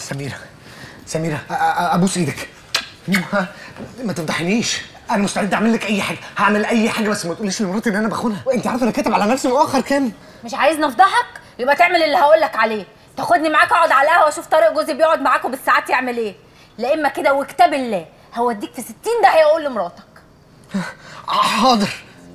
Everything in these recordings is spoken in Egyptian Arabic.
سميرة سميرة أ- أ- ابوس ايدك ما تفضحنيش انا مستعد اعمل لك اي حاجه هعمل اي حاجه بس ما تقوليش لمراتي ان انا بخونها وانت عارفه انا كاتب على نفسي مؤخر كام مش عايزني افضحك يبقى تعمل اللي هقول لك عليه تاخدني معاك اقعد على القهوه اشوف طارق جوزي بيقعد معاكم بالساعات يعمل ايه لا اما كده وكتاب الله هوديك في 60 داهيه اقول لمراتك حاضر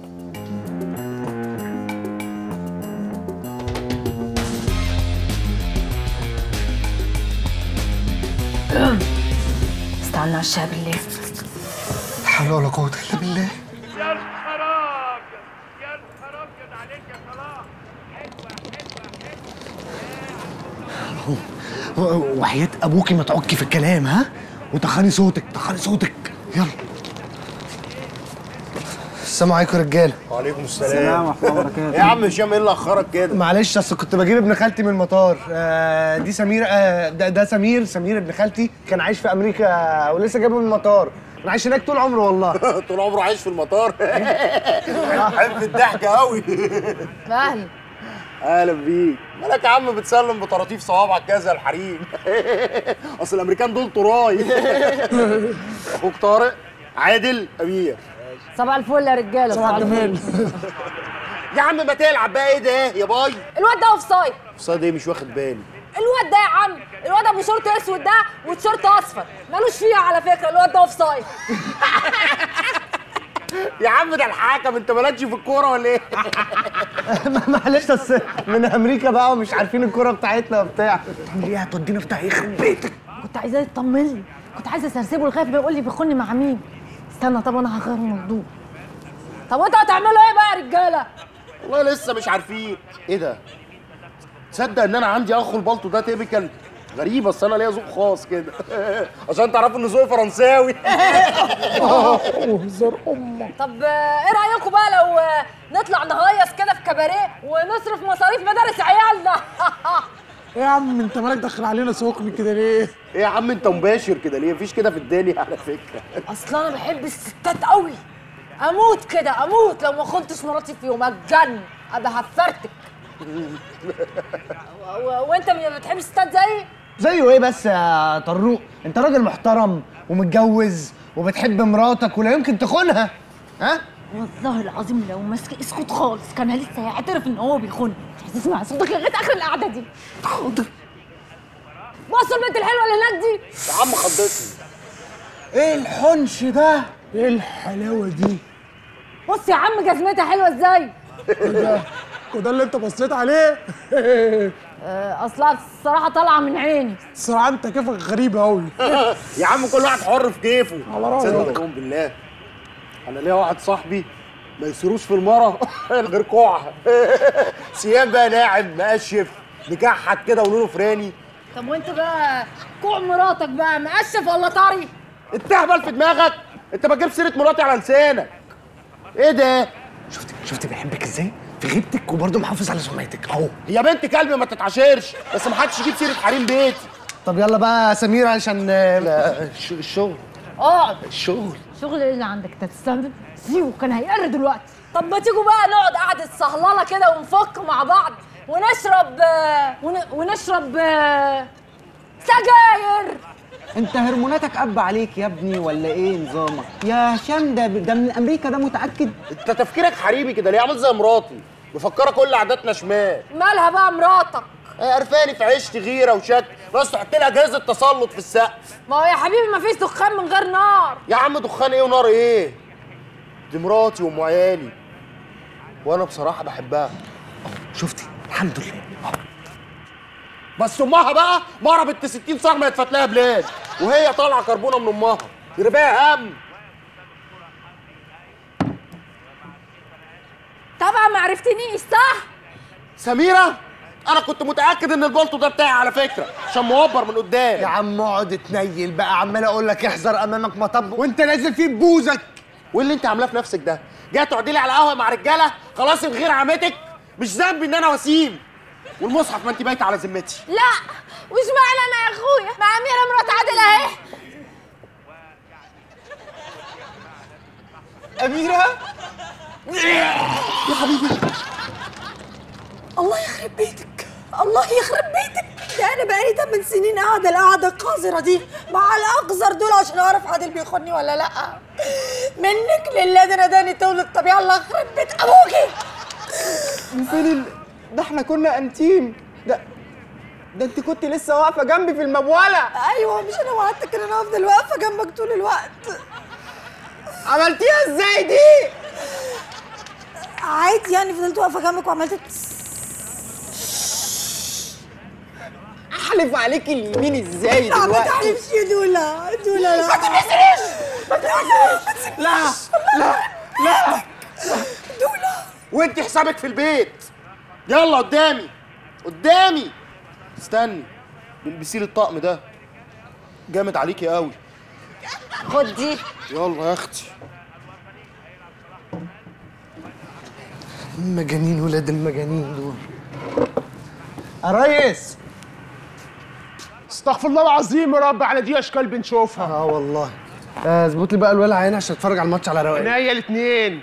استنى على الشهر بالله لا حول ولا قوه الا بالله يا خراب يا خراب جد عليك يا صلاح و- وحياة ابوكي ما تعكي في الكلام ها وتخاني صوتك تخاني صوتك يلا السلام عليكم يا رجاله وعليكم السلام السلام ورحمه الله وبركاته يا عم هشام ايه اللي اخرك كده معلش اصل كنت بجيب ابن خالتي من المطار آه دي سمير آه ده, ده سمير سمير ابن خالتي كان عايش في امريكا ولسه جايبه من المطار كان عايش هناك طول عمره والله طول عمره عايش في المطار حب الضحك قوي اهلا اهلا بيك مالك يا عم بتسلم بطراطيف صوابعك كذا الحريم اصل الامريكان دول طراي اخوك طارق عادل امير صباح الفل يا رجاله صباح الفل يا عم ما تلعب بقى ايه ده يا باي الواد ده اوف سايد صاد ايه مش واخد بالي الواد ده يا عم الواد ابو شورت اسود ده وتيشيرت اصفر مالوش فيها على فكره الواد ده اوف سايد يا عم ده الحكم انت مالكش في الكوره ولا ايه معلش بس من امريكا بقى ومش عارفين الكوره بتاعتنا وبتاع ليه هتودينا في داهيه يخرب بيتك كنت عايزاه يطمن لي كنت عايزه اسرسبه لغايه ما يقول لي بيخوني مع مين استنى طب انا هغير الموضوع طب وانتوا هتعملوا ايه بقى يا رجاله والله لسه مش عارفين ايه ده تصدق ان انا عندي اخو البلطو ده تيبيكال غريبة بس انا ليا ذوق خاص كده عشان تعرفوا ان ذوقي فرنساوي طب آه، ايه رايكم بقى لو آه، نطلع نهيص كده في كباريه ونصرف مصاريف مدارس عيالنا يا عم انت مالك داخل علينا سخن كده ليه؟ ايه يا عم انت مباشر كده ليه مفيش كده في الدنيا على فكرة اصل انا بحب الستات قوي اموت كده اموت لو ما خنتش مراتي في يوم اتجن ابقى هفرتك و- و- وانت ما بتحبش الستات زيي زيه ايه بس يا طروق انت راجل محترم ومتجوز وبتحب مراتك ولا يمكن تخونها ها والله العظيم لو ماسك اسكت خالص كان لسه هيعترف ان هو بيخون مش عايز اسمع صوتك لغايه اخر القعده دي حاضر بصوا البنت الحلوه اللي هناك دي يا عم خضتني ايه الحنش ده ايه الحلاوه دي؟ بص يا عم جزمتها حلوه ازاي وده اللي انت بصيت عليه؟ آه، اصلها الصراحه طالعه من عيني الصراحه انت كيفك غريب قوي يا عم كل واحد حر في كيفه على رأيك. تصدق اقسم بالله انا ليا واحد صاحبي ما يصيروش في المرة غير كوعها سيام بقى ناعم مقشف مكحت كده ولونه فراني طب وانت بقى كوع مراتك بقى مقشف ولا طري انت هبل في دماغك انت بجيب سيره مراتي على لسانك ايه ده شفت شفت بيحبك ازاي في غيبتك وبرضه محافظ على سمعتك اهو يا بنت كلب ما تتعاشرش بس ما حدش يجيب سيره حريم بيتي طب يلا بقى يا سمير علشان آه، الش- الشغل اقعد الشغل شغل ايه اللي عندك انت تستهبل سيبه كان هيقر دلوقتي طب ما تيجوا بقى نقعد قعده صهلله كده ونفك مع بعض ونشرب آه، ون... ونشرب آه، سجاير انت هرموناتك اب عليك يا ابني ولا ايه نظامك يا هشام ده ده من امريكا ده متاكد انت تفكيرك حريمي كده ليه عامل زي مراتي مفكره كل عاداتنا شمال مالها بقى مراتك ايه قرفاني في عيشتي غيره وشك ناس تحط لها جهاز التسلط في السقف ما هو يا حبيبي ما فيش دخان من غير نار يا عم دخان ايه ونار ايه دي مراتي وام عيالي وانا بصراحه بحبها شفتي الحمد لله بس امها بقى مره بنت 60 صاغ يتفت لها بلاد وهي طالعه كربونه من امها يربيها هم طبعا ما عرفتنيش صح سميره انا كنت متاكد ان البلطو ده بتاعي على فكره عشان موبر من يا قدام عم اقعد اتنيل بقى عمال اقول لك احذر امامك مطب وانت نازل فيه ببوزك وايه اللي انت عاملاه في نفسك ده جاي تقعدي لي على قهوه مع رجاله خلاص الغير عمتك مش ذنبي ان انا وسيم والمصحف ما انت بايته على ذمتي لا وش معنى انا يا اخويا مع اميره مرات عادل اهي اميره الله يخرب بيتك الله يخرب بيتك انا بقالي 8 سنين قاعده القعده القذره دي مع الاقذر دول عشان اعرف عادل بيخوني ولا لا منك لله ده نداني تولد الطبيعه الله يخرب بيت ابوكي فين ال... ده احنا كنا انتيم ده ده انت كنت لسه واقفه جنبي في المبوله ايوه مش انا وعدتك ان انا افضل واقفه جنبك طول الوقت عملتيها ازاي دي عادي يعني فضلت واقفه جنبك وعملت احلف عليك اليمين ازاي لا ما دلوقتي تعرفش يا دولا دولا لا ما لا لا لا وانت حسابك في البيت يلا قدامي قدامي استني البسي لي الطقم ده جامد عليكي قوي خد دي يلا يا اختي مجانين ولاد المجانين دول يا ريس استغفر الله العظيم يا رب على دي اشكال بنشوفها اه والله آه، اظبط لي بقى الولع عيني عشان اتفرج على الماتش على رواق عينيا الاثنين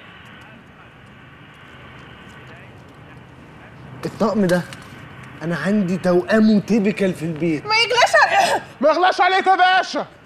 الطقم ده انا عندي توأمه تيبيكال في البيت ما يغلاش عليك يا باشا